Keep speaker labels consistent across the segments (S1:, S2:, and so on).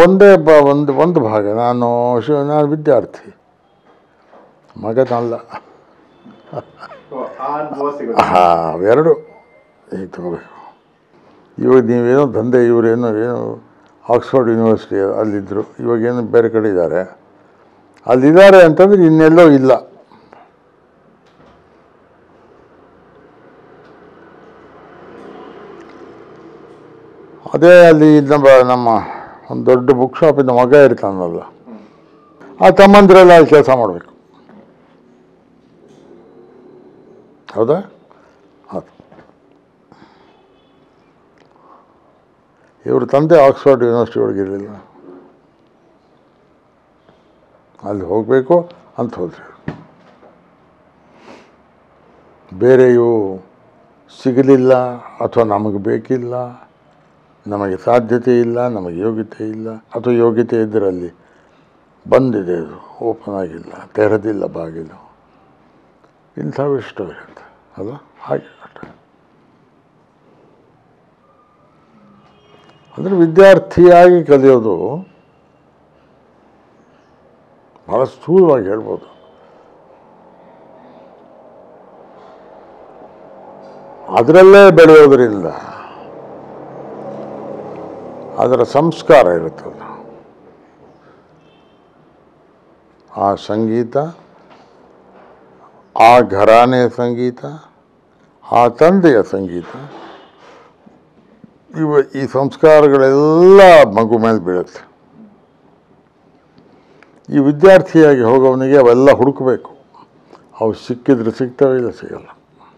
S1: ಒಂದೇ ಬ ಒಂದು ಒಂದು ಭಾಗ ನಾನು ಶಿ ನಾನು ವಿದ್ಯಾರ್ಥಿ ಮಗನಲ್ಲ
S2: ಆ ಅನುಭವ ಸಿಗುತ್ತೆ
S1: ಹಾಂ ಅವೆರಡು ಈಗ ತಗೋಬೇಕು ಇವಾಗ ನೀವೇನೋ ದಂಧೆ ಇವರೇನೋ ಏನು ಆಕ್ಸ್ಫರ್ಡ್ ಯೂನಿವರ್ಸಿಟಿ ಅಲ್ಲಿದ್ದರು ಇವಾಗೇನು ಬೇರೆ ಕಡೆ ಇದ್ದಾರೆ ಅಲ್ಲಿದ್ದಾರೆ ಅಂತಂದ್ರೆ ಇನ್ನೆಲ್ಲೋ ಇಲ್ಲ ಅದೇ ಅಲ್ಲಿ ನಮ್ಮ ನಮ್ಮ ಒಂದು ದೊಡ್ಡ ಬುಕ್ ಶಾಪಿಂದ ಮಗ ಇರ್ತಾನಲ್ಲ ಆ ತಮ್ಮಂದಿರೆಲ್ಲ ಅಲ್ಲಿ ಕೆಲಸ ಮಾಡಬೇಕು ಹೌದಾ ಅದು ಇವ್ರ ತಂದೆ ಆಕ್ಸ್ಫರ್ಡ್ ಯೂನಿವರ್ಸಿಟಿ ಒಳಗಿರಲಿಲ್ಲ ಅಲ್ಲಿ ಹೋಗಬೇಕು ಅಂತ ಹೋದ್ರು ಬೇರೆ ಇವು ಸಿಗಲಿಲ್ಲ ಅಥವಾ ನಮಗೆ ಬೇಕಿಲ್ಲ ನಮಗೆ ಸಾಧ್ಯತೆ ಇಲ್ಲ ನಮಗೆ ಯೋಗ್ಯತೆ ಇಲ್ಲ ಅಥವಾ ಯೋಗ್ಯತೆ ಇದ್ದರಲ್ಲಿ ಬಂದಿದೆ ಅದು ಓಪನ್ ಆಗಿಲ್ಲ ತೆರೆದಿಲ್ಲ ಬಾಗಿಲು ಇಂಥವೆಷ್ಟು ಇರುತ್ತೆ ಅಲ್ಲ ಹಾಗೆ ಅಷ್ಟೆ ಅಂದರೆ ವಿದ್ಯಾರ್ಥಿಯಾಗಿ ಕಲಿಯೋದು ಭಾಳ ಸ್ಥೂಲವಾಗಿ ಹೇಳ್ಬೋದು ಅದರಲ್ಲೇ ಬೆಳೆಯೋದ್ರಿಂದ ಅದರ ಸಂಸ್ಕಾರ ಇರುತ್ತಲ್ಲ ಆ ಸಂಗೀತ ಆ ಘರಾನೆಯ ಸಂಗೀತ ಆ ತಂದೆಯ ಸಂಗೀತ ಇವ ಈ ಸಂಸ್ಕಾರಗಳೆಲ್ಲ ಮಗು ಮೇಲೆ ಬೀಳುತ್ತೆ ಈ ವಿದ್ಯಾರ್ಥಿಯಾಗಿ ಹೋಗೋವನಿಗೆ ಅವೆಲ್ಲ ಹುಡುಕಬೇಕು ಅವು ಸಿಕ್ಕಿದ್ರೆ ಸಿಗ್ತವೆ ಇಲ್ಲ ಸಿಗಲ್ಲ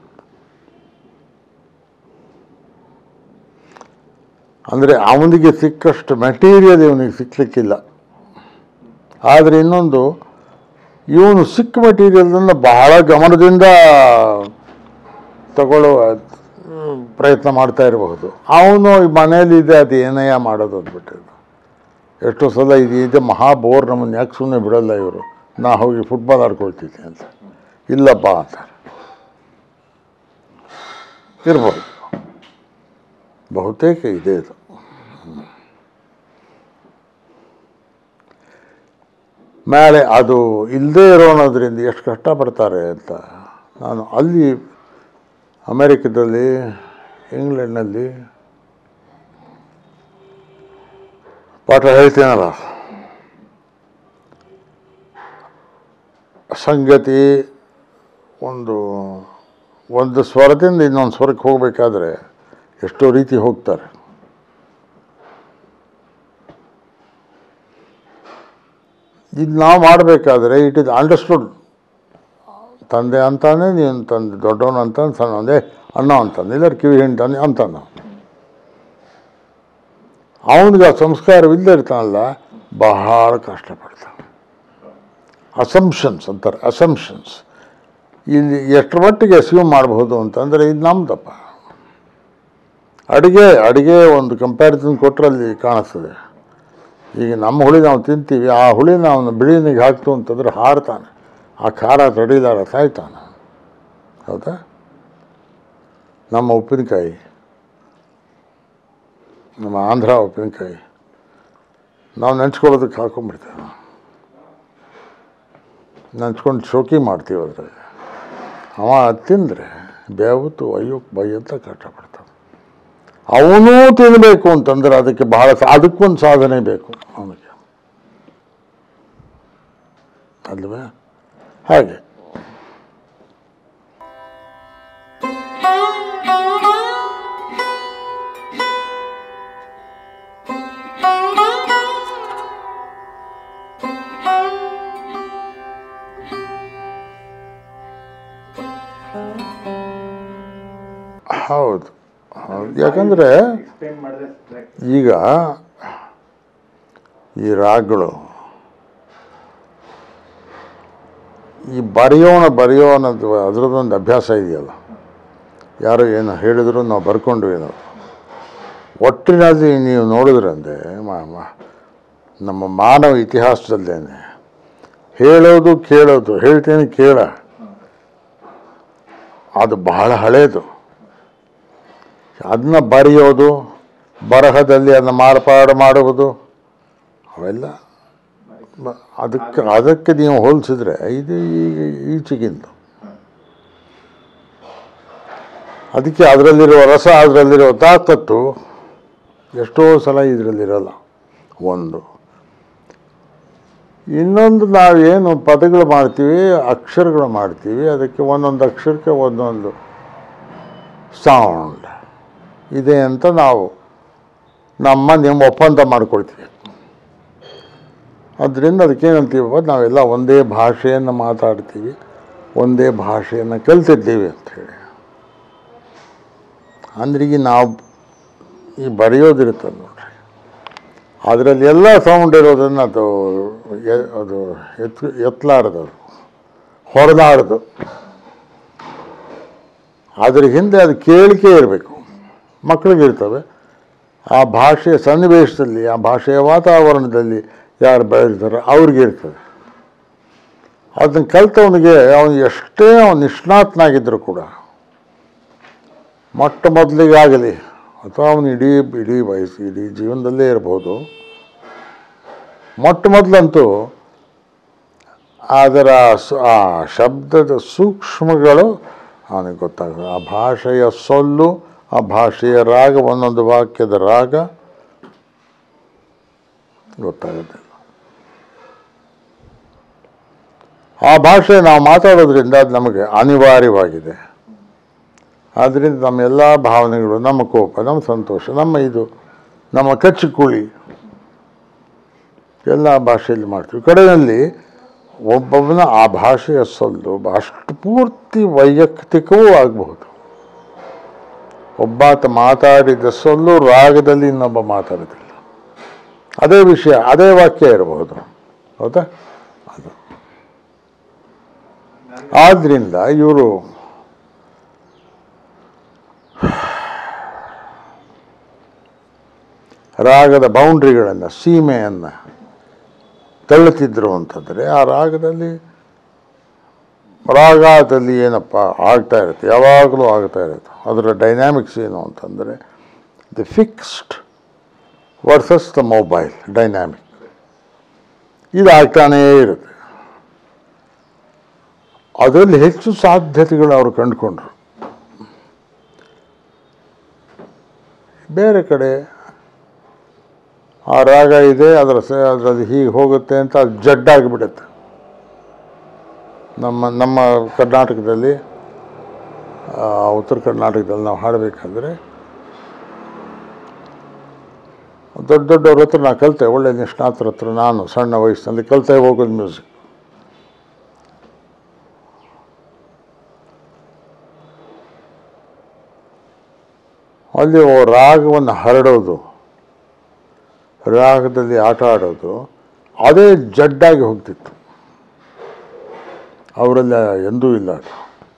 S1: ಅಂದರೆ ಅವನಿಗೆ ಸಿಕ್ಕಷ್ಟು ಮೆಟೀರಿಯಲ್ ಇವನಿಗೆ ಸಿಕ್ಕಲಿಕ್ಕಿಲ್ಲ ಆದರೆ ಇನ್ನೊಂದು ಇವನು ಸಿಕ್ಕ ಮೆಟೀರಿಯಲನ್ನು ಬಹಳ ಗಮನದಿಂದ ತಗೊಳ್ಳುವ ಹ್ಮ್, ಪ್ರಯತ್ನ ಮಾಡ್ತಾ ಇರಬಹುದು ಅವನು ಮನೇಲಿ ಇದೆ ಅದು ಏನಯ್ಯ ಮಾಡೋದು ಅಂದ್ಬಿಟ್ಟು ಎಷ್ಟೋ ಸಲ ಇದು ಇದೆ ಮಹಾ ಬೋರ್ ನಮ್ಮನ್ನು ಯಾಕೆ ಸುಮ್ಮನೆ ಬಿಡಲ್ಲ ಇವರು ನಾ ಹೋಗಿ ಫುಟ್ಬಾಲ್ ಆಡ್ಕೊಳ್ತೀನಿ ಅಂತ ಇಲ್ಲಪ್ಪ ಅಂತಾರೆ ಇರ್ಬೋದು ಬಹುತೇಕ ಇದೆ ಇದು ಮೇಲೆ ಅದು ಇಲ್ಲದೇ ಇರೋಣದ್ರಿಂದ ಎಷ್ಟು ಕಷ್ಟಪಡ್ತಾರೆ ಅಂತ ನಾನು ಅಲ್ಲಿ ಅಮೇರಿಕದಲ್ಲಿ ಇಂಗ್ಲೆಂಡ್ನಲ್ಲಿ ಪಾಠ ಹೇಳ್ತೀನಲ್ಲ ಸಂಗತಿ ಒಂದು ಒಂದು ಸ್ವರದಿಂದ ಇನ್ನೊಂದು ಸ್ವರಕ್ಕೆ ಹೋಗಬೇಕಾದ್ರೆ ಎಷ್ಟೋ ರೀತಿ ಹೋಗ್ತಾರೆ ಇದು ನಾವು ಮಾಡಬೇಕಾದ್ರೆ ಇಟ್ ಇಸ್ ಅಂಡರ್ಸ್ಟುಡ್ ತಂದೆ ಅಂತಾನೆ ನೀನು ತಂದೆ ದೊಡ್ಡವನು ಅಂತಾನೆ ಸಣ್ಣವಂದೆ ಅಣ್ಣ ಅಂತಾನೆ ಎಲ್ಲರೂ ಕಿವಿ ಹಿಂಡ್ತಾನೆ ಅಂತಾನೆ ಅವನಿಗೆ ಆ ಸಂಸ್ಕಾರವಿಲ್ಲದೆ ಇರ್ತಾನಲ್ಲ ಬಹಳ ಕಷ್ಟಪಡ್ತಾನೆ ಅಸಂಪ್ಷನ್ಸ್ ಅಂತಾರೆ ಅಸಂಪ್ಷನ್ಸ್ ಇಲ್ಲಿ ಎಷ್ಟರ ಮಟ್ಟಿಗೆ ಅಸ್ಯೂಮ್ ಮಾಡಬಹುದು ಅಂತಂದರೆ ಇದು ನಮ್ದಪ್ಪ ಅಡುಗೆ ಅಡುಗೆ ಒಂದು ಕಂಪ್ಯಾರಿಸನ್ ಕೊಟ್ಟರೆ ಅಲ್ಲಿ ಕಾಣಿಸ್ತದೆ ಈಗ ನಮ್ಮ ಹುಳಿ ನಾವು ತಿಂತೀವಿ ಆ ಹುಳಿನ ಅವನು ಬಿಳಿನಿಗೆ ಹಾಕ್ತು ಅಂತಂದ್ರೆ ಹಾರ್ತಾನೆ ಆ ಖಾರ ತಡಿಲಾರ ಸಾಯ್ತಾನೆ ಹೌದಾ ನಮ್ಮ ಉಪ್ಪಿನಕಾಯಿ ನಮ್ಮ ಆಂಧ್ರ ಉಪ್ಪಿನಕಾಯಿ ನಾವು ನೆಂಚ್ಕೊಳ್ಳೋದಕ್ಕೆ ಹಾಕೊಂಡ್ಬಿಡ್ತೇವೆ ನೆಂಚ್ಕೊಂಡು ಶೋಕಿ ಮಾಡ್ತೀವಿ ಅದ್ರಲ್ಲಿ ಅವ ತಿಂದರೆ ಬೇವತ್ತು ಅಯ್ಯೋಕ್ಕೆ ಬೈಯಂತ ಕಷ್ಟಪಡ್ತಾನೆ ಅವನೂ ತಿನ್ನಬೇಕು ಅಂತಂದ್ರೆ ಅದಕ್ಕೆ ಬಹಳ ಸಾ- ಅದಕ್ಕೊಂದು ಸಾಧನೆ ಬೇಕು ಅವನಿಗೆ ಅಲ್ವೇ ಹಾಗೆ ಹೌದು ಹೌದು ಯಾಕಂದರೆ
S2: ಎಕ್ಸ್ಪ್ಲೇನ್ ಮಾಡಿದ್ರೆ like
S1: ಈಗ ಈ ರಾಗಗಳು ಈ ಬರೆಯೋಣ ಬರೆಯೋಣದು ಅದರದ್ದೊಂದು ಅಭ್ಯಾಸ ಇದೆಯಲ್ಲ ಯಾರು ಏನು ಹೇಳಿದ್ರು ನಾವು ಬರ್ಕೊಂಡ್ವಿ ನಾವು ಒಟ್ಟಿನಲ್ಲಿ ನೀವು ನೋಡಿದ್ರಂದೆ ಮ- ಮ- ನಮ್ಮ ಮಾನವ ಇತಿಹಾಸದಲ್ಲೇನೆ ಹೇಳೋದು ಕೇಳೋದು ಹೇಳ್ತೇನೆ ಕೇಳ ಅದು ಬಹಳ ಹಳೇದು ಅದನ್ನ ಬರೆಯೋದು ಬರಹದಲ್ಲಿ ಅದನ್ನ ಮಾರ್ಪಾಡು ಮಾಡುವುದು ಅವೆಲ್ಲ ಬ- ಅದಕ್ಕೆ ಅದಕ್ಕೆ ನೀವು ಹೋಲಿಸಿದ್ರೆ ಇದು ಈಗ ಈಚೆಗಿಂದು ಅದಕ್ಕೆ ಅದರಲ್ಲಿರುವ ರಸ ಅದರಲ್ಲಿರುವ ತಾಕತ್ತು ಎಷ್ಟೋ ಸಲ ಇದರಲ್ಲಿರಲ್ಲ ಒಂದು ಇನ್ನೊಂದು ನಾವೇನು ಪದಗಳು ಮಾಡ್ತೀವಿ ಅಕ್ಷರಗಳು ಮಾಡ್ತೀವಿ ಅದಕ್ಕೆ ಒಂದೊಂದು ಅಕ್ಷರಕ್ಕೆ ಒಂದೊಂದು ಸೌಂಡ್ ಇದೆ ಅಂತ ನಾವು ನಮ್ಮ ನಿಮ್ಮ ಒಪ್ಪಂದ ಮಾಡ್ಕೊಳ್ತೀವಿ ಅದರಿಂದ ಅದಕ್ಕೇನಂತೀವಪ್ಪ ನಾವೆಲ್ಲ ಒಂದೇ ಭಾಷೆಯನ್ನು ಮಾತಾಡ್ತೀವಿ ಒಂದೇ ಭಾಷೆಯನ್ನು ಕಲ್ತಿದ್ದೀವಿ ಅಂಥೇಳಿ ಅಂದ್ರೆ ಈಗ ನಾವು ಈ ಬರೆಯೋದಿರ್ತದೆ ನೋಡ್ರಿ ಅದರಲ್ಲಿ ಎಲ್ಲ ಸೌಂಡ್ ಇರೋದನ್ನು ಅದು ಎ- ಅದು ಎತ್ ಎತ್ತಲಾರದು ಅದು ಹೊರಲಾರದು ಅದ್ರ ಹಿಂದೆ ಅದು ಕೇಳಿಕೆ ಇರಬೇಕು ಮಕ್ಕಳಿಗೆ ಇರ್ತವೆ ಆ ಭಾಷೆಯ ಸನ್ನಿವೇಶದಲ್ಲಿ ಆ ಭಾಷೆಯ ವಾತಾವರಣದಲ್ಲಿ ಯಾರು ಬೆಳೆದಿರ್ತಾರೆ ಅವ್ರಿಗೆ ಇರ್ತದೆ ಅದನ್ನು ಕಲ್ತವನಿಗೆ ಅವನು ಎಷ್ಟೇ ಅವನು ನಿಷ್ಣಾತನಾಗಿದ್ದರೂ ಕೂಡ ಮೊಟ್ಟ ಮೊದಲಿಗಾಗಲಿ ಅಥವಾ ಅವನು ಇಡೀ ಇಡೀ ವಯಸ್ಸು ಇಡೀ ಜೀವನದಲ್ಲೇ ಇರ್ಬೋದು ಮೊಟ್ಟ ಮೊದಲಂತೂ ಅದರ ಸು- ಆ ಶಬ್ದದ ಸೂಕ್ಷ್ಮಗಳು ಅವನಿಗೆ ಗೊತ್ತಾಗುತ್ತೆ ಆ ಭಾಷೆಯ ಸೊಲ್ಲು ಆ ಭಾಷೆಯ ರಾಗ ಒಂದೊಂದು ವಾಕ್ಯದ ರಾಗ ಗೊತ್ತಾಗುತ್ತೆ ಆ ಭಾಷೆ ನಾವು ಮಾತಾಡೋದ್ರಿಂದ ಅದು ನಮಗೆ ಅನಿವಾರ್ಯವಾಗಿದೆ ಆದ್ದರಿಂದ ನಮ್ಮ ಎಲ್ಲ ಭಾವನೆಗಳು ನಮ್ಮ ಕೋಪ ನಮ್ಮ ಸಂತೋಷ ನಮ್ಮ ಇದು ನಮ್ಮ ಕಚ್ಚು ಕುಳಿ ಎಲ್ಲ ಭಾಷೆಯಲ್ಲಿ ಮಾಡ್ತೀವಿ ಕಡೆಯಲ್ಲಿ ಒಬ್ಬೊಬ್ಬನ ಆ ಭಾಷೆಯ ಸೊಲ್ಲು ಅಷ್ಟು ಪೂರ್ತಿ ವೈಯಕ್ತಿಕವೂ ಆಗಬಹುದು ಒಬ್ಬಾತ ಮಾತಾಡಿದ ಸೊಲ್ಲು ರಾಗದಲ್ಲಿ ಇನ್ನೊಬ್ಬ ಮಾತಾಡೋದಿಲ್ಲ ಅದೇ ವಿಷಯ ಅದೇ ವಾಕ್ಯ ಇರಬಹುದು ಹೌದಾ ಅದು ಆದ್ದರಿಂದ ಇವರು ರಾಗದ ಬೌಂಡ್ರಿಗಳನ್ನು ಸೀಮೆಯನ್ನು ತಳ್ಳುತ್ತಿದ್ದರು ಅಂತಂದರೆ ಆ ರಾಗದಲ್ಲಿ ರಾಗದಲ್ಲಿ ಏನಪ್ಪ ಆಗ್ತಾ ಇರುತ್ತೆ ಯಾವಾಗಲೂ ಆಗ್ತಾ ಇರುತ್ತೆ ಅದರ ಡೈನಾಮಿಕ್ಸ್ ಏನು ಅಂತಂದರೆ the fixed versus the mobile dynamic ಇದು ಆಗ್ತಾನೇ ಇರುತ್ತೆ ಅದರಲ್ಲಿ ಹೆಚ್ಚು ಸಾಧ್ಯತೆಗಳು ಅವರು ಕಂಡುಕೊಂಡ್ರು ಬೇರೆ ಕಡೆ ಆ ರಾಗ ಇದೆ ಅದರ ಸ ಅದರಲ್ಲಿ ಹೀಗೆ ಹೋಗುತ್ತೆ ಅಂತ ಅದು ಜಡ್ಡಾಗಿಬಿಡುತ್ತೆ ನಮ್ಮ ನಮ್ಮ ಕರ್ನಾಟಕದಲ್ಲಿ ಆ, ಉತ್ತರ ಕರ್ನಾಟಕದಲ್ಲಿ ನಾವು ಹಾಡಬೇಕಾದ್ರೆ ದೊಡ್ಡ ದೊಡ್ಡವ್ರ ಹತ್ರ ನಾನು ಕಲಿತೆ ಒಳ್ಳೆ ನಿಷ್ಣಾತರ ಹತ್ರ ನಾನು ಸಣ್ಣ ವಯಸ್ಸಿನಲ್ಲಿ ಕಲಿತೆ ಹೋಗೋದು ಮ್ಯೂಸಿಕ್ ಅಲ್ಲಿ ಓ ರಾಗವನ್ನು ಹರಡೋದು ರಾಗದಲ್ಲಿ ಆಟ ಆಡೋದು ಅದೇ ಜಡ್ಡಾಗಿ ಹೋಗ್ತಿತ್ತು ಅವರೆಲ್ಲ ಎಂದೂ ಇಲ್ಲ ಅದು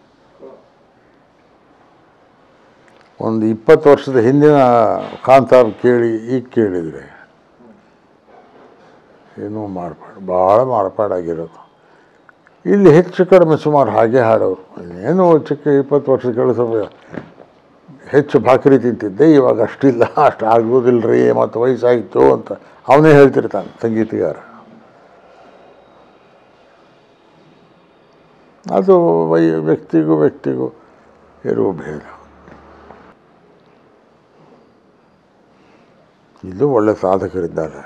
S1: ಒಂದು ಇಪ್ಪತ್ತು ವರ್ಷದ ಹಿಂದಿನ ಕಾಂತಾರ ಕೇಳಿ ಈಗ ಕೇಳಿದರೆ ಏನೂ ಮಾರ್ಪಾಡು ಭಾಳ ಮಾರ್ಪಾಡಾಗಿರೋದು ಇಲ್ಲಿ ಹೆಚ್ಚು ಕಡಿಮೆ ಸುಮಾರು ಹಾಗೆ ಹಾಡೋರು ಏನು ಚಿಕ್ಕ ಇಪ್ಪತ್ತು ವರ್ಷ ಕೆಲಸ ಹೆಚ್ಚು ಭಾಕರಿ ತಿಂತಿದ್ದೆ ಇವಾಗ ಅಷ್ಟಿಲ್ಲ ಅಷ್ಟು ಆಗೋದಿಲ್ಲ ರೀ ಮತ್ತು ವಯಸ್ಸಾಯಿತು ಅಂತ ಅವನೇ ಹೇಳ್ತಿರ್ತಾನೆ ಸಂಗೀತಗಾರ ಅದು ವೈ ವ್ಯಕ್ತಿಗೂ ವ್ಯಕ್ತಿಗೂ ಇರುವ ಭೇದ ಇಲ್ಲೂ ಒಳ್ಳೆ ಸಾಧಕರಿದ್ದಾರೆ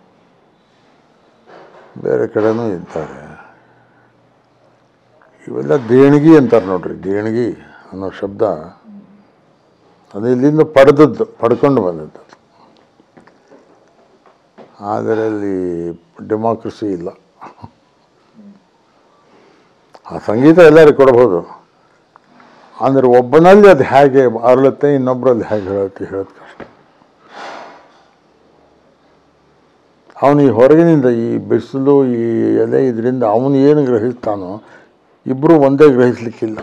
S1: ಬೇರೆ ಕಡೆನೂ ಇದ್ದಾರೆ ಇವೆಲ್ಲ ದೇಣಿಗೆ ಅಂತಾರೆ ನೋಡ್ರಿ ದೇಣಿಗೆ ಅನ್ನೋ ಶಬ್ದ ಅದು ಇಲ್ಲಿಂದ ಪಡೆದದ್ದು ಪಡ್ಕೊಂಡು ಬಂದದ್ದು ಅದರಲ್ಲಿ ಡೆಮಾಕ್ರಸಿ ಇಲ್ಲ ಆ ಸಂಗೀತ ಎಲ್ಲರಿಗೂ ಕೊಡ್ಬೋದು ಅಂದರೆ ಒಬ್ಬನಲ್ಲಿ ಅದು ಹೇಗೆ ಅರಳುತ್ತೆ ಇನ್ನೊಬ್ಬರಲ್ಲಿ ಹೇಗೆ ಹೇಳುತ್ತೆ ಹೇಳೋದು ಕಷ್ಟ ಅವನು ಈ ಹೊರಗಿನಿಂದ ಈ ಬಿಸಿಲು ಈ ಎಲೆ ಇದರಿಂದ ಅವನು ಏನು ಗ್ರಹಿಸ್ತಾನೋ ಇಬ್ಬರು ಒಂದೇ ಗ್ರಹಿಸ್ಲಿಕ್ಕಿಲ್ಲ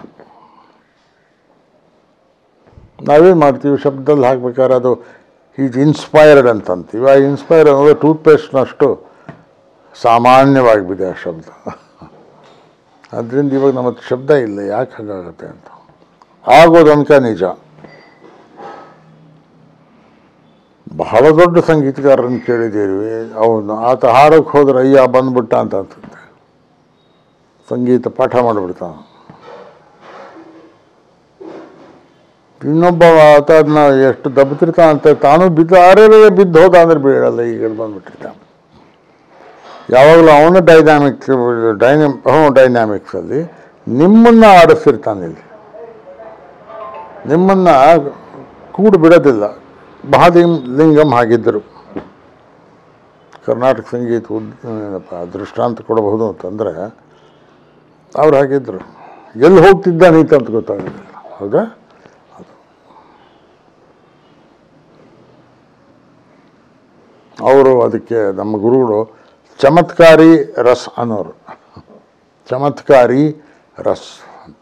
S1: ನಾವೇನು ಮಾಡ್ತೀವಿ ಶಬ್ದದಲ್ಲಿ ಹಾಕ್ಬೇಕಾದ್ರೆ ಅದು ಈಸ್ ಇನ್ಸ್ಪೈರ್ಡ್ ಅಂತ ಅಂತೀವಿ ಆ ಇನ್ಸ್ಪೈರ್ ಅನ್ನೋದು ಟೂತ್ಪೇಸ್ಟ್ನಷ್ಟು ಸಾಮಾನ್ಯವಾಗಿಬಿದೆ ಆ ಶಬ್ದ ಅದರಿಂದ ಇವಾಗ ನಮ್ಮ ಹತ್ರ ಶಬ್ದ ಇಲ್ಲ ಯಾಕೆ ಹಾಗಾಗತ್ತೆ ಅಂತ ಆಗೋದು ಅನ್ಕ ನಿಜ ಬಹಳ ದೊಡ್ಡ ಸಂಗೀತಗಾರರನ್ನು ಕೇಳಿದ್ದೀವಿ ಅವನು ಆತ ಹಾಡೋಕ್ಕೆ ಹೋದ್ರೆ ಅಯ್ಯ ಬಂದ್ಬಿಟ್ಟ ಅಂತ ಅನ್ಸುತ್ತೆ ಸಂಗೀತ ಪಾಠ ಮಾಡಿಬಿಡ್ತಾನ ಇನ್ನೊಬ್ಬ ಆತ ಅದನ್ನ ಎಷ್ಟು ದಬ್ಬತಿರ್ತಾನ ಅಂತ ತಾನು ಬಿದ್ದು ಆರೇ ಬಿದ್ದು ಹೋದ ಅಂದ್ರೆ ಬೀಳಲ್ಲ ಈಗ ಬಂದ್ಬಿಟ್ಟಿರ್ತಾನೆ ಯಾವಾಗಲೂ ಅವನು ಡೈನಾಮಿಕ್ಸ್ ಡೈನಮ್ ಹ್ಞೂ ಡೈನಾಮಿಕ್ಸಲ್ಲಿ ನಿಮ್ಮನ್ನು ಆಡಿಸ್ತಿರ್ತಾನೆ ಇಲ್ಲಿ ನಿಮ್ಮನ್ನು ಕೂಡು ಬಿಡೋದಿಲ್ಲ ಮಹಾಲಿಂಗ ಲಿಂಗಂ ಹಾಗಿದ್ದರು ಕರ್ನಾಟಕ ಸಂಗೀತ ಉದ್ ಏನಪ್ಪ ದೃಷ್ಟಾಂತ ಕೊಡಬಹುದು ಅಂತಂದರೆ ಅವ್ರು ಹಾಗಿದ್ದರು ಎಲ್ಲಿ ಹೋಗ್ತಿದ್ದಾನೀತ ಅಂತ ಗೊತ್ತಾಗೋದಿಲ್ಲ ಹೌದಾ ಅದು ಅವರು ಅದಕ್ಕೆ ನಮ್ಮ ಗುರುಗಳು ಚಮತ್ಕಾರಿ ರಸ್ ಅನ್ನೋರು ಚಮತ್ಕಾರಿ ರಸ್ ಅಂತ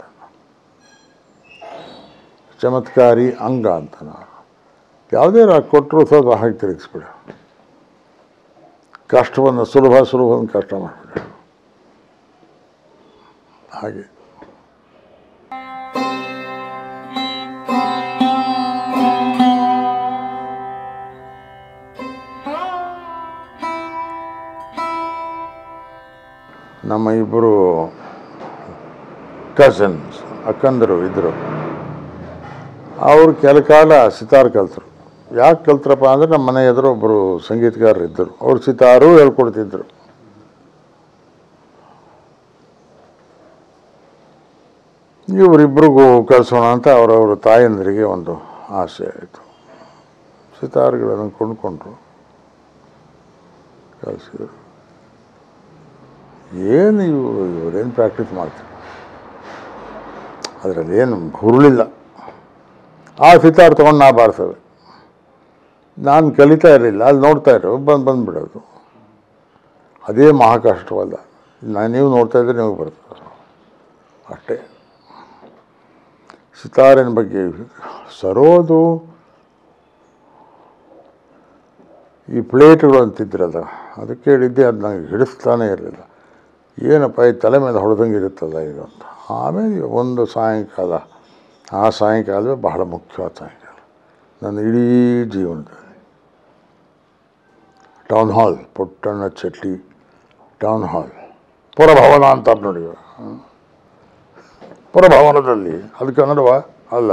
S1: ಚಮತ್ಕಾರಿ ಅಂಗ ಅಂತ ನಾವು ಯಾವುದೇ ರಾಗ ಕೊಟ್ಟರು ಸ್ವಲ್ಪ ಹಾಗೆ ತಿರುಗಿಸ್ಬಿಡ ಕಷ್ಟವನ್ನು ಸುಲಭ ಸುಲಭವನ್ನು ಕಷ್ಟ ಮಾಡಿಬಿಡ ಹಾಗೆ ನಮ್ಮ ಇಬ್ಬರು ಕಸಿನ್ಸ್ ಅಕ್ಕಂದರು ಇದ್ದರು ಅವರು ಕೆಲ ಕಾಲ ಸಿತಾರ್ ಕಲ್ತರು ಯಾಕೆ ಕಲ್ತ್ರಪ್ಪ ಅಂದರೆ ನಮ್ಮ ಮನೆ ಎದುರು ಒಬ್ಬರು ಸಂಗೀತಗಾರರು ಇದ್ದರು ಅವ್ರು ಸಿತಾರು ಹೇಳ್ಕೊಡ್ತಿದ್ರು ಇವರಿಬ್ಬರಿಗೂ ಕಲಿಸೋಣ ಅಂತ ಅವರವರ ತಾಯಂದರಿಗೆ ಒಂದು ಆಸೆ ಆಯಿತು ಸಿತಾರುಗಳನ್ನು ಕೊಂಡ್ಕೊಂಡ್ರು ಕಲಿಸಿದ್ರು ಏನು ಇವರು ಇವರೇನು ಪ್ರಾಕ್ಟೀಸ್ ಮಾಡ್ತಾರೆ ಅದರಲ್ಲಿ ಏನು ಹುರುಳಿಲ್ಲ ಆ ಸಿತಾರ್ ತೊಗೊಂಡು ನಾ ಬಾರಿಸೋದು ನಾನು ಕಲಿತಾ ಇರಲಿಲ್ಲ ಅಲ್ಲಿ ನೋಡ್ತಾ ಇರೋ ಬಂದು ಬಂದುಬಿಡೋದು ಅದೇ ಮಹಾ ಕಷ್ಟವಲ್ಲ ನಾನು ನೀವು ನೋಡ್ತಾ ಇದ್ರೆ ನಿಮಗೆ ಬರ್ತದೆ ಅಷ್ಟೇ ಸಿತಾರಿನ ಬಗ್ಗೆ ಸರೋದು ಈ ಪ್ಲೇಟ್ಗಳು ಅಂತಿದ್ರಲ್ಲ ಅದಕ್ಕೆ ಹೇಳಿದ್ದೆ ಅದು ನನಗೆ ಹಿಡಿಸ್ತಾನೇ ಇರಲಿಲ್ಲ ಏನಪ್ಪ ಈ ತಲೆ ಮೇಲೆ ಹೊಡೆದಂಗೆ ಇರುತ್ತಲ್ಲ ಇದು ಅಂತ ಆಮೇಲೆ ಒಂದು ಸಾಯಂಕಾಲ ಆ ಸಾಯಂಕಾಲವೇ ಬಹಳ ಮುಖ್ಯವಾದ ಸಾಯಂಕಾಲ ನನ್ನ ಇಡೀ ಜೀವನದಲ್ಲಿ town hall Puttanna Chetty town hall ಪುರಭವನ ಅಂತ ನೋಡಿ ಹ್ಮ್. ಪುರಭವನದಲ್ಲಿ ಅದು ಕನ್ನಡವ ಅಲ್ಲ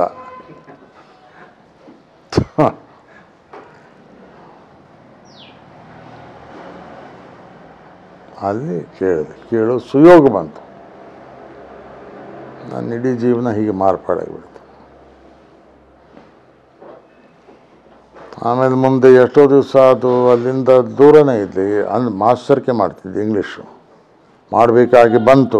S1: ಅಲ್ಲಿ ಕೇಳಿದೆ ಕೇಳೋ ಸುಯೋಗ ಬಂತು ನನ್ನ ಇಡೀ ಜೀವನ ಹೀಗೆ ಮಾರ್ಪಾಡಾಗಿಬಿಡ್ತು ಆಮೇಲೆ ಮುಂದೆ ಎಷ್ಟೋ ದಿವಸ ಅದು ಅಲ್ಲಿಂದ ದೂರನೇ ಇದ್ಲಿ ಅಂದ್ ಮಾಸ್ತರ್ಕೆ ಮಾಡ್ತಿದ್ದೆ ಇಂಗ್ಲೀಷು ಮಾಡಬೇಕಾಗಿ ಬಂತು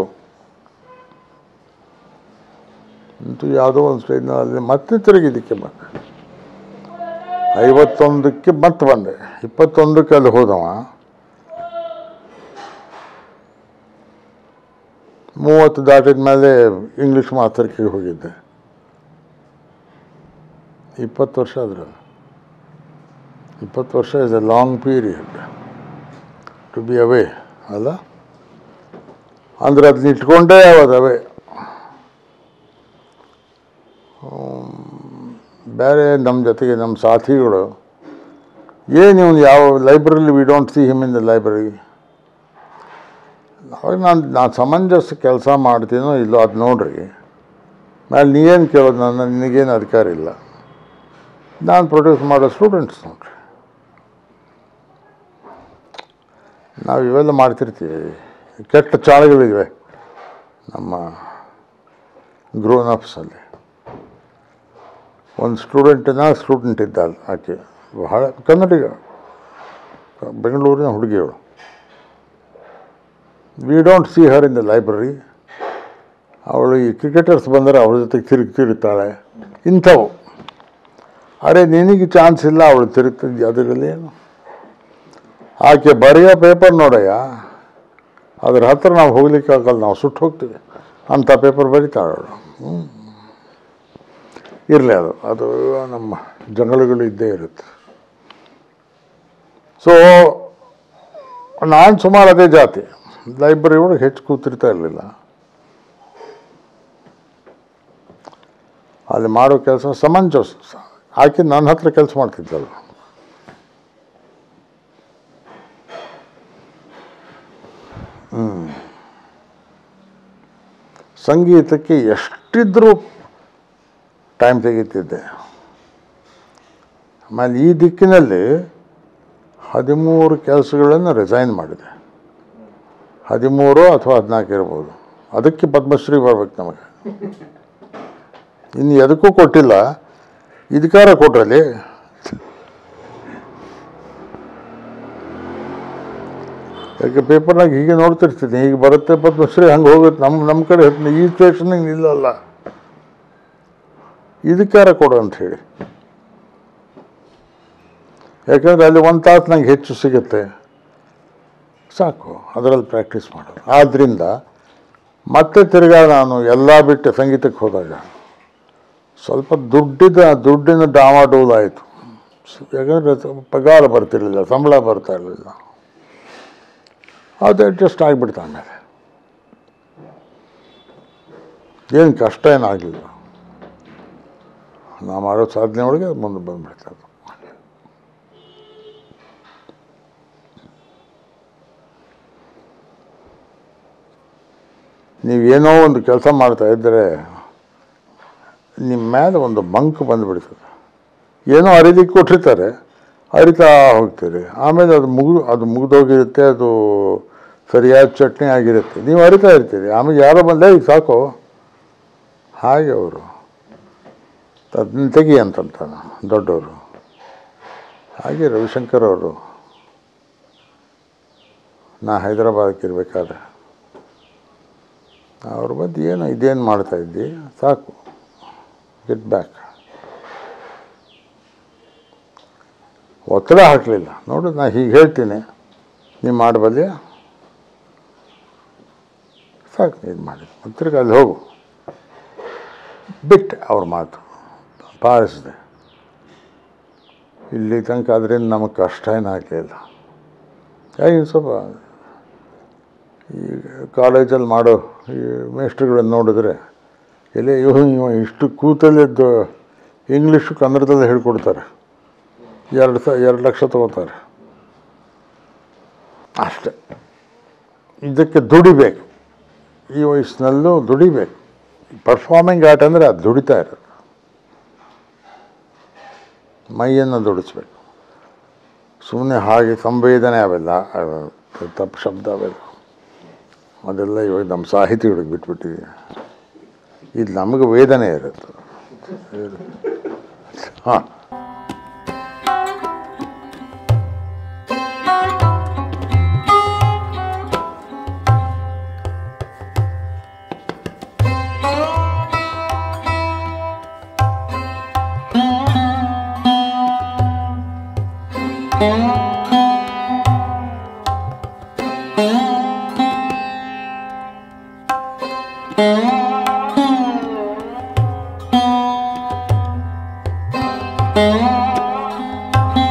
S1: ಅಂತೂ ಯಾವುದೋ ಒಂದು ಸ್ಟೇಜ್ನ ಅಲ್ಲಿ ಮತ್ತೆ ತಿರುಗಿ ಇದಕ್ಕೆ ಬಂದೆ ಐವತ್ತೊಂದಕ್ಕೆ ಮತ್ತೆ ಬಂದೆ ಇಪ್ಪತ್ತೊಂದಕ್ಕೆ ಅಲ್ಲಿ ಹೋದವ ಮೂವತ್ತು ದಾಟಿದ ಮೇಲೆ ಇಂಗ್ಲೀಷ್ ಮಾಸ್ತರ್ಕಿಗೆ ಹೋಗಿದ್ದೆ ಇಪ್ಪತ್ತು ವರ್ಷ ಅದ್ರಲ್ಲ ಇಪ್ಪತ್ತು ವರ್ಷ is a long period to be away ಅಲ್ಲ ಅಂದ್ರೆ ಅದನ್ನ ಇಟ್ಕೊಂಡೇ ಅವತ್ತು ಅವೇ ಬೇರೆ ನಮ್ಮ ಜೊತೆಗೆ ನಮ್ಮ ಸಾಥಿಗಳು ಏನು ಇವನು ಯಾವ ಲೈಬ್ರರಿಲಿ we don't see him in the library ಅವಾಗ ನಾನು ನಾನು ಸಮಂಜಸ ಕೆಲಸ ಮಾಡ್ತೀನೋ ಇಲ್ಲೋ ಅದು ನೋಡ್ರಿ ಮೇಲೆ ನೀವೇನು ಕೇಳೋದು ನನ್ನ ನಿನಗೇನು ಅಧಿಕಾರ ಇಲ್ಲ ನಾನು ಪ್ರೊಡ್ಯೂಸ್ ಮಾಡೋ ಸ್ಟೂಡೆಂಟ್ಸ್ ನೋಡ್ರಿ ನಾವು ಇವೆಲ್ಲ ಮಾಡ್ತಿರ್ತೀವಿ ಕೆಟ್ಟ ಚಾಳಗಳಿವೆ ನಮ್ಮ ಗ್ರೋನ್ ಅಪ್ಸಲ್ಲಿ ಒಂದು ಸ್ಟೂಡೆಂಟಿನ ಸ್ಟೂಡೆಂಟ್ ಇದ್ದ ಅಲ್ಲಿ ಆಕೆ ಬಹಳ ಕನ್ನಡಿಗ ಬೆಂಗಳೂರಿನ ಹುಡುಗಿಯವಳು we don't see her in the library ಅವಳು ಈ ಕ್ರಿಕೆಟರ್ಸ್ ಬಂದರೆ ಅವಳ ಜೊತೆಗೆ ತಿರುಗಿ ತಿರುಗ್ತಾಳೆ ಇಂಥವು ಅರೆ ನಿನಗೆ ಚಾನ್ಸ್ ಇಲ್ಲ ಅವಳು ತಿರುಗ್ತಿದ್ದೆ ಅದರಲ್ಲಿ ಏನು ಆಕೆ ಬರೆಯೋ ಪೇಪರ್ ನೋಡಯ್ಯ ಅದ್ರ ಹತ್ರ ನಾವು ಹೋಗ್ಲಿಕ್ಕೆ ಆಗಲ್ಲ ನಾವು ಸುಟ್ಟು ಹೋಗ್ತೀವಿ ಅಂಥ ಪೇಪರ್ ಬರೀತಾಳೆ ಅವಳು ಇರಲಿ ಅದು ಅದು ನಮ್ಮ ಜಂಗಲಗಳು ಇದ್ದೇ ಇರುತ್ತೆ ಸೊ ನಾನು ಸುಮಾರು ಅದೇ ಜಾತಿ ಲೈಬ್ರರಿ ಒಳಗೆ ಹೆಚ್ಚು ಕೂತಿರ್ತಾ ಇರಲಿಲ್ಲ ಅಲ್ಲಿ ಮಾಡೋ ಕೆಲಸ ಸಮಂಜಸ ಆಕೆ ನನ್ನ ಹತ್ರ ಕೆಲಸ ಮಾಡ್ತಿದ್ದಳು ಸಂಗೀತಕ್ಕೆ ಎಷ್ಟಿದ್ರೂ ಟೈಮ್ ತೆಗಿತಿದ್ದೆ ಆಮೇಲೆ ಈ ದಿಕ್ಕಿನಲ್ಲಿ ಹದಿಮೂರು ಕೆಲಸಗಳನ್ನು ರಿಸೈನ್ ಮಾಡಿದೆ ಹದಿಮೂರು ಅಥವಾ ಹದಿನಾಲ್ಕು ಇರ್ಬೋದು ಅದಕ್ಕೆ ಪದ್ಮಶ್ರೀ ಬರ್ಬೇಕು ನಮಗೆ ಇನ್ನು ಎದಕ್ಕೂ ಕೊಟ್ಟಿಲ್ಲ ಇದಕ್ಕಾರ ಕೊಟ್ರಲ್ಲಿ ಯಾಕೆ ಪೇಪರ್ನಾಗ ಹೀಗೆ ನೋಡ್ತಿರ್ತೀನಿ ಹೀಗೆ ಬರುತ್ತೆ ಪದ್ಮಶ್ರೀ ಹಂಗೆ ಹೋಗುತ್ತೆ ನಮ್ಮ ನಮ್ಮ ಕಡೆ ಹೇಳ್ತೀನಿ, ಈ ಸ್ಟೇಷನಿಗೆ ನಿಲ್ಲಲ್ಲ ಇದಕ್ಕಾರ ಕೊಡು ಅಂತ ಹೇಳಿ ಯಾಕಂದರೆ ಅಲ್ಲಿ ಒಂದು ತಾಸು ನಂಗೆ ಹೆಚ್ಚು ಸಿಗುತ್ತೆ ಸಾಕು ಅದರಲ್ಲಿ ಪ್ರಾಕ್ಟೀಸ್ ಮಾಡೋದು ಆದ್ದರಿಂದ ಮತ್ತೆ ತಿರ್ಗಾ ನಾನು ಎಲ್ಲ ಬಿಟ್ಟು ಸಂಗೀತಕ್ಕೆ ಹೋದಾಗ ಸ್ವಲ್ಪ ದುಡ್ಡಿದ ದುಡ್ಡಿನ ಡಾಮಾಡೋಲ್ ಆಯಿತು ಯಾಕಂದರೆ ಪಗಾರ ಬರ್ತಿರಲಿಲ್ಲ ಸಂಬಳ ಬರ್ತಾ ಇರಲಿಲ್ಲ ಅದು ಅಡ್ಜಸ್ಟ್ ಆಗಿಬಿಡ್ತು ಆಮೇಲೆ ಏನು ಕಷ್ಟ ಏನಾಗಲಿಲ್ಲ ನಾ ಮಾಡೋ ಸಾಧನೆ ಒಳಗೆ ಅದು ಮುಂದೆ ಬಂದ್ಬಿಡ್ತದೆ ನೀವೇನೋ ಒಂದು ಕೆಲಸ ಮಾಡ್ತಾ ಇದ್ದರೆ ನಿಮ್ಮ ಮೇಲೆ ಒಂದು ಮಂಕ್ ಬಂದುಬಿಡ್ತದೆ ಏನೋ ಅರಿಲಿಕ್ಕೆ ಕೊಟ್ಟಿರ್ತಾರೆ ಅರಿತಾ ಹೋಗ್ತೀರಿ ಆಮೇಲೆ ಅದು ಮುಗಿದು ಅದು ಮುಗಿದೋಗಿರುತ್ತೆ ಅದು ಸರಿಯಾದ ಚಟ್ನಿ ಆಗಿರುತ್ತೆ ನೀವು ಅರಿತಾ ಇರ್ತೀರಿ ಆಮೇಲೆ ಯಾರೋ ಬಂದೆ ಈಗ ಸಾಕು ಹಾಗೆ ಅವರು ಅದನ್ನ ತೆಗಿ ಅಂತಂತ ದೊಡ್ಡವರು ಹಾಗೆ ರವಿಶಂಕರ್ ಅವರು ನಾ ಹೈದರಾಬಾದಕ್ಕೆ ಇರಬೇಕಾದ್ರೆ ಅವ್ರು ಬಂದು ಏನು ಇದೇನು ಮಾಡ್ತಾ ಇದ್ದಿ ಸಾಕು ಗೆಟ್ ಬ್ಯಾಕ್ ಒತ್ತಡ ಹಾಕಲಿಲ್ಲ ನೋಡು ನಾ ಹೀಗೆ ಹೇಳ್ತೀನಿ ನೀವು ಮಾಡಬಲ್ಲೆ ಸಾಕು ಇದು ಮಾಡಿ ತಿರ್ಗಿ ಅಲ್ಲಿ ಹೋಗು ಬಿಟ್ಟೆ ಅವ್ರ ಮಾತು ಪಾಲಿಸಿದೆ ಇಲ್ಲಿ ತನಕ ಅದರಿಂದ ನಮಗೆ ಕಷ್ಟ ಏನು ಆಗಲಿಲ್ಲ ಹಾಗೆ ಸ್ವಲ್ಪ ಈ ಕಾಲೇಜಲ್ಲಿ ಮಾಡೋ ಈ ಮೇಸ್ಟ್ರುಗಳನ್ನ ನೋಡಿದ್ರೆ ಎಲೆ ಇವ ಇವ ಇಷ್ಟು ಕೂತಲ್ಲಿದ್ದು ಇಂಗ್ಲೀಷು ಕನ್ನಡದಲ್ಲಿ ಹೇಳ್ಕೊಡ್ತಾರೆ ಎರಡು ಸ ಎರಡು ಲಕ್ಷ ತೊಗೋತಾರೆ ಅಷ್ಟೆ ಇದಕ್ಕೆ ದುಡಿಬೇಕು ಈ ವಯಸ್ಸಿನಲ್ಲೂ ದುಡಿಬೇಕು ಪರ್ಫಾರ್ಮಿಂಗ್ ಆರ್ಟ್ ಅಂದರೆ ಅದು ದುಡಿತಾ ಇರೋದು ಮೈಯನ್ನು ದುಡಿಸ್ಬೇಕು ಸುಮ್ಮನೆ ಹಾಗೆ ಸಂವೇದನೆ ಅವೆಲ್ಲ ಅವು ತಪ್ಪು ಶಬ್ದ ಅವೆಲ್ಲ ಅದೆಲ್ಲ ಇವಾಗ ನಮ್ಮ ಸಾಹಿತಿಗಳಿಗೆ ಬಿಟ್ಬಿಟ್ಟಿದ್ದೀವಿ ಇದು ನಮಗೆ ವೇದನೆ ಇರುತ್ತೆ ಹಾಂ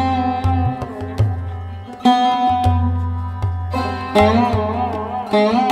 S3: Thank you.